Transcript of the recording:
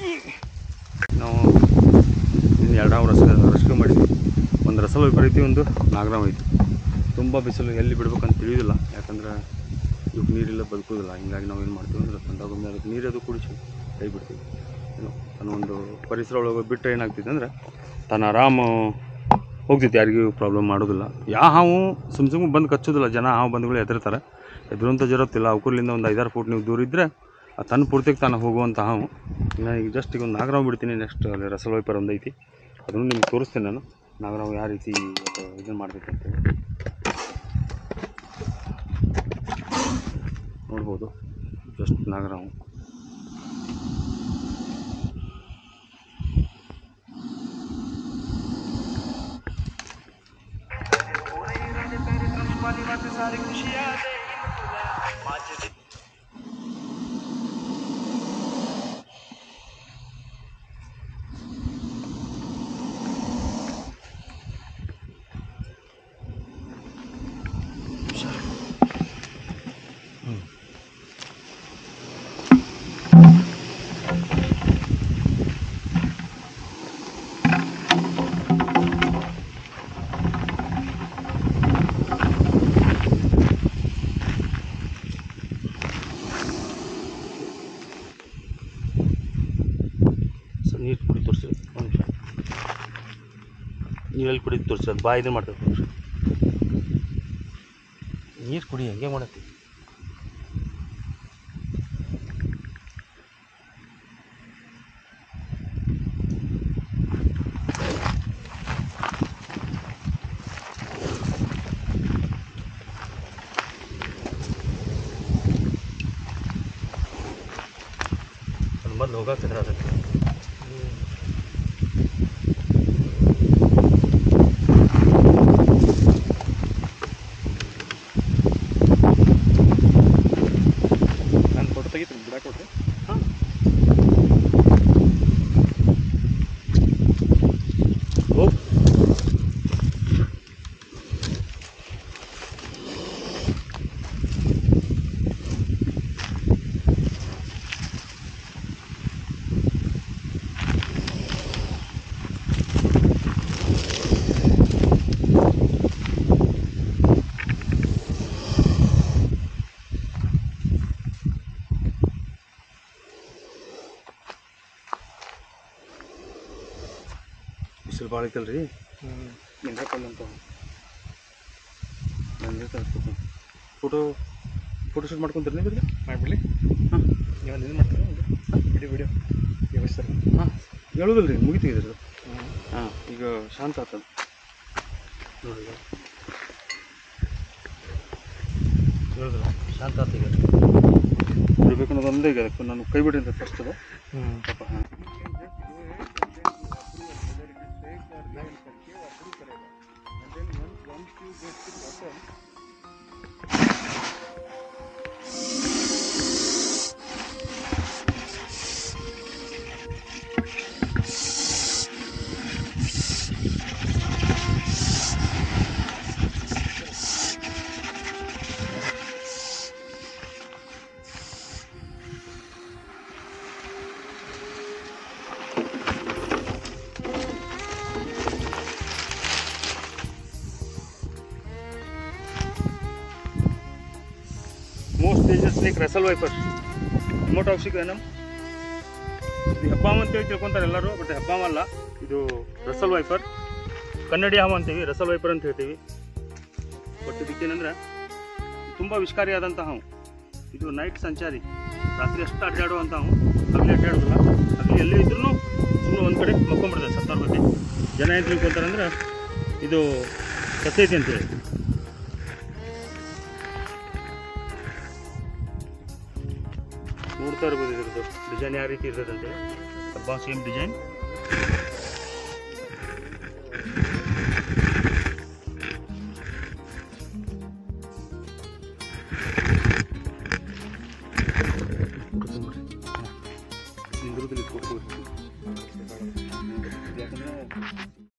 ನಾವು ಇನ್ನು ಎರಡು ನಾವು ರಸ ರಸ್ಕೆ ಮಾಡಿದ್ವಿ ಒಂದು ರಸಲ್ ವೈಪರ್ ಐತಿ ಒಂದು ನಾಗರಾಮ್ ಐತಿ ತುಂಬ ಬಿಸಿಲು ಎಲ್ಲಿ ಬಿಡ್ಬೇಕಂತ ತಿಳಿಯೋದಿಲ್ಲ ಯಾಕಂದ್ರೆ ಇವಾಗ ನೀರಿಲ್ಲ ಬದುಕೋದಿಲ್ಲ ಹಿಂಗಾಗಿ ನಾವು ಏನು ಮಾಡ್ತೀವಿ ಅಂದ್ರೆ ತಂದಾಗೊಮ್ಮೆ ಅದಕ್ಕೆ ನೀರದು ಕುಡಿಸಿ ಕೈ ಬಿಡ್ತೀವಿ ಏನು ತನ್ನ ಒಂದು ಪರಿಸರ ಒಳಗೆ ಬಿಟ್ಟರೆ ಏನಾಗ್ತೈತೆ ಅಂದ್ರೆ ತಾನು ಆರಾಮ ಹೋಗ್ತೈತಿ ಯಾರಿಗೂ ಪ್ರಾಬ್ಲಮ್ ಮಾಡೋದಿಲ್ಲ ಯಾವ ಹಾವು ಸುಮ್ಮ ಸುಮ್ಮನೆ ಬಂದು ಕಚ್ಚೋದಿಲ್ಲ ಜನ ಹಾವು ಬಂದುಗಳು ಹೆದರ್ತಾರೆ ಹೆದರುವಂಥ ಜರತ್ತಿಲ್ಲ ಅವಕೂರ್ಲಿಂದ ಒಂದು ಐದಾರು ಫೂಟ್ ನೀವು ದೂರ ಇದ್ದರೆ ಆ ತನ್ನ ಪೂರ್ತಿಗೆ ತಾನು ಹೋಗುವಂಥ ಹಾವು ಇನ್ನು ಈಗ ಜಸ್ಟ್ ಈಗ ಒಂದು ನಾಗರಾವ್ ಬಿಡ್ತೀನಿ ನೆಕ್ಸ್ಟ್ ಅಲ್ಲಿ ರಸಲ್ ವೈಪರ್ ಒಂದು ಐತಿ ಅದನ್ನು ನಿಮ್ಗೆ ತೋರಿಸ್ತೀನಿ ನಾನು ನಾಗರಾವ್ ಯಾವ ರೀತಿ ಇದನ್ನು ಮಾಡ್ಬೇಕು ಅಂತೇಳಿ ನೋಡ್ಬೋದು ಜಸ್ಟ್ ನಾಗರಾವು ಸರ್ ನೀರು ಕುಡಿ ತೋರಿಸಿ ಒಂದು ನಿಮಿಷ ನೀರಲ್ಲಿ ಕುಡಿ ತೋರಿಸಿ ಅದು ಬಾಯಿ ಇದನ್ನು ಮಾಡ್ತಾರೆ ಒಂದು ನಿಮಿಷ ನೀರು ಕುಡಿ ಹೆಂಗೆ ಮಾಡತ್ತಿ ಅದು ಮೊದಲು ಹೋಗಕ್ಕೆ ಅದಕ್ಕೆ ನಾನು ಫೋಟೋ ತೆಗಿತೀನಿ ಬಿಡಕ್ಕೆ ಕೊಡ್ರಿ ಹಾಂ ಹೋಗ್ ಬಿಸಿಲು ಭಾಳ ಐತಲ್ಲ ರೀ ನಿಂದ್ರಕ್ಕಲ್ಲಂತ ಫೋಟೋ ಫೋಟೋ ಶೂಟ್ ಮಾಡ್ಕೊಂತೀರಿ ನೀವು ಮಾಡಿಬಿಡ್ಲಿ ಹಾಂ ನೀವು ಒಂದು ಇದು ಮಾಡ್ತೀರಾ ವಿಡಿಯೋ ವಿಡಿಯೋ ವ್ಯವಸ್ಥೆ ಹಾಂ ಹೇಳೋದಿಲ್ಲ ರೀ ಮುಗಿತೀವಿ ಸರ್ ಹಾಂ ಈಗ ಶಾಂತ ಆಗ್ತದೆ ನೋಡಿ ಈಗ. ಹೇಳೋದಿಲ್ಲ ಶಾಂತ ಆತ ಈಗ ಬಿಡ್ಬೇಕು ಅನ್ನೋದು ಒಂದೇ ಈಗ ಅದಕ್ಕೆ ನಾನು ಕೈ ಬಿಡಿ ಅಂತ ಫಸ್ಟ್ ಅದು ಹ್ಞೂ ಪಾಪ ಹಾಂ most danger snake Russell viper more toxic venom ಇದು ಹೆಬ್ಬಾಮ್ ಅಂತೇಳಿ ತಿಳ್ಕೊತಾರೆ ಎಲ್ಲರೂ ಬಟ್ ಹೆಬ್ಬಾಮ್ ಅಲ್ಲ ಇದು ರಸಲ್ ವೈಪರ್ ಕನ್ನಡಿ ಹಾವು ಅಂತೀವಿ ರಸಲ್ ವೈಪರ್ ಅಂತ ಹೇಳ್ತೀವಿ ಬಟ್ ಇದಕ್ಕೇನಂದ್ರೆ ತುಂಬ ವಿಷಕಾರಿಯಾದಂಥ ಹಾವು ಇದು ನೈಟ್ ಸಂಚಾರಿ ರಾತ್ರಿ ಅಷ್ಟು ಅಡ್ಡಾಡುವಂಥ ಹಾವು ಹಗಲಿ ಅಡ್ಡಾಡೋದಿಲ್ಲ ಹಗಲಿ ಎಲ್ಲೇ ಇದ್ರೂ ಸುಮ್ಮನೆ ಒಂದು ಕಡೆ ಮಕ್ಕೊಂಬಿಡ್ತದೆ ಸತ್ತಾರ ಬಗ್ಗೆ ಜನ ಏನು ತಿಳ್ಕೊತಾರೆ ಅಂದ್ರೆ ಇದು ಸತ್ತೈತಿ ಅಂತೇಳಿ ನೋಡ್ತಾ ಇರ್ಬೋದು ಇದ್ರದ್ದು ಡಿಸೈನ್ ಯಾವ ರೀತಿ ಇರ್ತದೆ ಅಂತೇಳಿ ಹಬ್ಬ ಸೇಮ್ ಡಿಸೈನ್